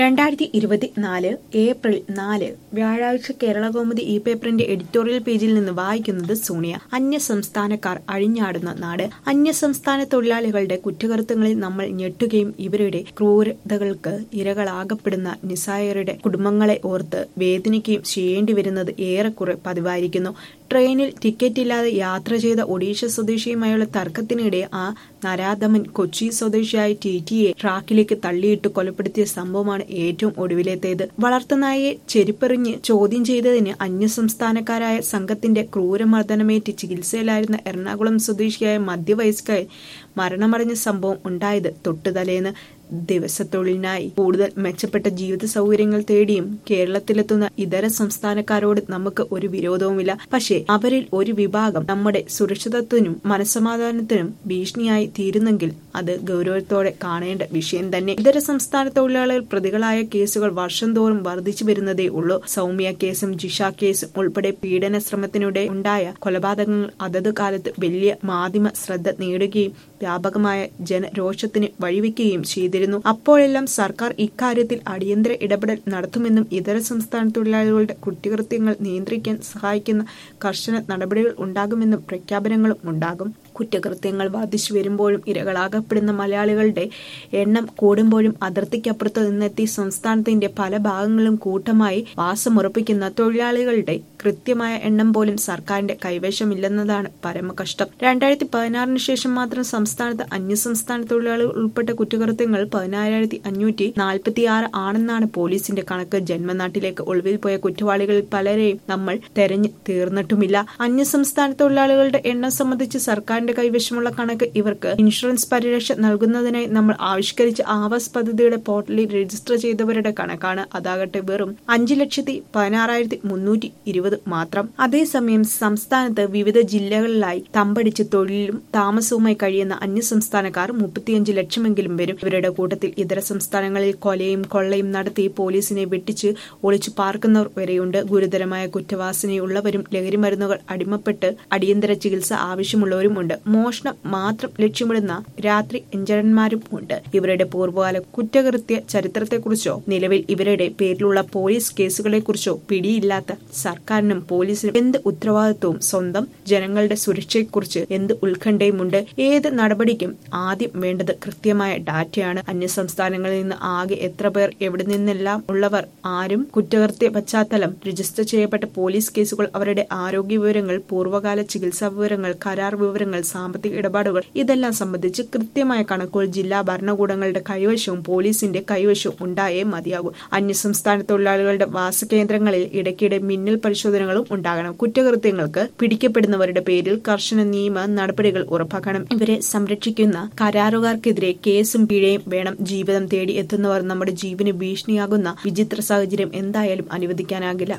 രണ്ടായിരത്തി ഇരുപത്തിനാല് ഏപ്രിൽ നാല് വ്യാഴാഴ്ച കേരളകൗമുദി ഈ പേപ്പറിന്റെ എഡിറ്റോറിയൽ പേജിൽ നിന്ന് വായിക്കുന്നത് സോണിയ അന്യ സംസ്ഥാനക്കാർ അഴിഞ്ഞാടുന്ന നാട് അന്യ സംസ്ഥാന തൊഴിലാളികളുടെ കുറ്റകൃത്യങ്ങളിൽ നമ്മൾ ഞെട്ടുകയും ഇവരുടെ ക്രൂരതകൾക്ക് ഇരകളാകപ്പെടുന്ന നിസായരുടെ കുടുംബങ്ങളെ ഓർത്ത് വേദനിക്കുകയും ചെയ്യേണ്ടി വരുന്നത് ഏറെക്കുറെ പതിവായിരിക്കുന്നു ട്രെയിനിൽ ടിക്കറ്റില്ലാതെ യാത്ര ചെയ്ത ഒഡീഷ സ്വദേശിയുമായുള്ള തർക്കത്തിനിടെ ആ നരാധമൻ കൊച്ചി സ്വദേശിയായ ടി ടിയെ ട്രാക്കിലേക്ക് തള്ളിയിട്ട് കൊലപ്പെടുത്തിയ സംഭവമാണ് ഏറ്റവും ഒടുവിലേത്തേത് വളർത്തുനായെ ചെരുപ്പെറിഞ്ഞ് ചോദ്യം ചെയ്തതിന് അന്യസംസ്ഥാനക്കാരായ സംഘത്തിന്റെ ക്രൂരമർദ്ദനമേറ്റ് ചികിത്സയിലായിരുന്ന എറണാകുളം സ്വദേശിയായ മധ്യവയസ്കായി മരണമടഞ്ഞ സംഭവം ഉണ്ടായത് തൊട്ടുതലേന്ന് ദിവസത്തൊഴിലിനായി കൂടുതൽ മെച്ചപ്പെട്ട ജീവിത സൗകര്യങ്ങൾ തേടിയും കേരളത്തിലെത്തുന്ന ഇതര സംസ്ഥാനക്കാരോട് നമുക്ക് ഒരു വിരോധവുമില്ല പക്ഷേ അവരിൽ ഒരു വിഭാഗം നമ്മുടെ സുരക്ഷിതത്വത്തിനും മനസമാധാനത്തിനും ഭീഷണിയായി തീരുന്നെങ്കിൽ അത് ഗൗരവത്തോടെ കാണേണ്ട വിഷയം തന്നെ ഇതര സംസ്ഥാന തൊഴിലാളികൾ പ്രതികളായ കേസുകൾ വർഷം തോറും വർദ്ധിച്ചു വരുന്നതേ ഉള്ളൂ സൗമ്യ കേസും ജിഷ കേസും ഉൾപ്പെടെ പീഡന ശ്രമത്തിനിടെ ഉണ്ടായ കൊലപാതകങ്ങൾ അതത് കാലത്ത് വലിയ മാധ്യമ ശ്രദ്ധ നേടുകയും വ്യാപകമായ ജനരോഷത്തിന് വഴിവെക്കുകയും ചെയ്തിരുന്നു അപ്പോഴെല്ലാം സർക്കാർ ഇക്കാര്യത്തിൽ അടിയന്തര ഇടപെടൽ നടത്തുമെന്നും ഇതര സംസ്ഥാന തൊഴിലാളികളുടെ കുറ്റകൃത്യങ്ങൾ നിയന്ത്രിക്കാൻ സഹായിക്കുന്ന കർശന നടപടികൾ ഉണ്ടാകുമെന്നും പ്രഖ്യാപനങ്ങളും ഉണ്ടാകും കുറ്റകൃത്യങ്ങൾ വർദ്ധിച്ചു വരുമ്പോഴും ഇരകളാകപ്പെടുന്ന മലയാളികളുടെ എണ്ണം കൂടുമ്പോഴും അതിർത്തിക്കപ്പുറത്ത് നിന്നെത്തി സംസ്ഥാനത്തിന്റെ പല ഭാഗങ്ങളിലും കൂട്ടമായി വാസമുറപ്പിക്കുന്ന തൊഴിലാളികളുടെ കൃത്യമായ എണ്ണം പോലും സർക്കാരിന്റെ കൈവശമില്ലെന്നതാണ് പരമകഷ്ടം രണ്ടായിരത്തി പതിനാറിന് ശേഷം മാത്രം സംസ്ഥാനത്ത് അന്യസംസ്ഥാന തൊഴിലാളികൾ ഉൾപ്പെട്ട കുറ്റകൃത്യങ്ങൾ പതിനായിരത്തി അഞ്ഞൂറ്റി നാൽപ്പത്തി ആറ് ആണെന്നാണ് പോലീസിന്റെ കണക്ക് ജന്മനാട്ടിലേക്ക് ഒളിവിൽ പോയ കുറ്റവാളികളിൽ പലരെയും നമ്മൾ തെരഞ്ഞു തീർന്നിട്ടുമില്ല അന്യസംസ്ഥാന തൊഴിലാളികളുടെ എണ്ണം സംബന്ധിച്ച് സർക്കാരിന്റെ കൈവശമുള്ള കണക്ക് ഇവർക്ക് ഇൻഷുറൻസ് പരിരക്ഷ നൽകുന്നതിനായി നമ്മൾ ആവിഷ്കരിച്ച ആവാസ് പദ്ധതിയുടെ പോർട്ടലിൽ രജിസ്റ്റർ ചെയ്തവരുടെ കണക്കാണ് അതാകട്ടെ വെറും അഞ്ചു ലക്ഷത്തി പതിനാറായിരത്തി മുന്നൂറ്റി ഇരുപത് മാത്രം അതേസമയം സംസ്ഥാനത്ത് വിവിധ ജില്ലകളിലായി തമ്പടിച്ച് തൊഴിലും താമസവുമായി കഴിയുന്ന അന്യസംസ്ഥാനക്കാർ മുപ്പത്തിയഞ്ച് ലക്ഷമെങ്കിലും വരും ഇവരുടെ കൂട്ടത്തിൽ ഇതര സംസ്ഥാനങ്ങളിൽ കൊലയും കൊള്ളയും നടത്തി പോലീസിനെ വെട്ടിച്ച് ഒളിച്ചു പാർക്കുന്നവർ വരെയുണ്ട് ഗുരുതരമായ കുറ്റവാസനയുള്ളവരും ലഹരിമരുന്നുകൾ അടിമപ്പെട്ട് അടിയന്തര ചികിത്സ ആവശ്യമുള്ളവരും ഉണ്ട് മോഷണം മാത്രം ലക്ഷ്യമിടുന്ന രാത്രി എഞ്ചരന്മാരും ഉണ്ട് ഇവരുടെ പൂർവ്വകാല കുറ്റകൃത്യ ചരിത്രത്തെക്കുറിച്ചോ നിലവിൽ ഇവരുടെ പേരിലുള്ള പോലീസ് കേസുകളെക്കുറിച്ചോ പിടിയില്ലാത്ത സർക്കാരിനും പോലീസിനും എന്ത് ഉത്തരവാദിത്വവും സ്വന്തം ജനങ്ങളുടെ സുരക്ഷയെക്കുറിച്ച് എന്ത് ഉത്കണ്ഠയുമുണ്ട് ഏത് നടപടിക്കും ആദ്യം വേണ്ടത് കൃത്യമായ ഡാറ്റയാണ് അന്യസംസ്ഥാനങ്ങളിൽ നിന്ന് ആകെ എത്ര പേർ എവിടെ നിന്നെല്ലാം ഉള്ളവർ ആരും കുറ്റകൃത്യ പശ്ചാത്തലം രജിസ്റ്റർ ചെയ്യപ്പെട്ട പോലീസ് കേസുകൾ അവരുടെ ആരോഗ്യ വിവരങ്ങൾ പൂർവ്വകാല ചികിത്സാ വിവരങ്ങൾ കരാർ വിവരങ്ങൾ സാമ്പത്തിക ഇടപാടുകൾ ഇതെല്ലാം സംബന്ധിച്ച് കൃത്യമായ കണക്കുകൾ ജില്ലാ ഭരണകൂടങ്ങളുടെ കൈവശവും പോലീസിന്റെ കൈവശവും ഉണ്ടായേ മതിയാകൂ അന്യസംസ്ഥാന തൊഴിലാളികളുടെ വാസകേന്ദ്രങ്ങളിൽ ഇടയ്ക്കിടെ മിന്നൽ പരിശോധനകളും ഉണ്ടാകണം കുറ്റകൃത്യങ്ങൾക്ക് പിടിക്കപ്പെടുന്നവരുടെ പേരിൽ കർശന നിയമ നടപടികൾ ഉറപ്പാക്കണം ഇവരെ സംരക്ഷിക്കുന്ന കരാറുകാർക്കെതിരെ കേസും പിഴയും വേണം ജീവിതം തേടി എത്തുന്നവർ നമ്മുടെ ജീവന് ഭീഷണിയാകുന്ന വിചിത്ര സാഹചര്യം എന്തായാലും അനുവദിക്കാനാകില്ല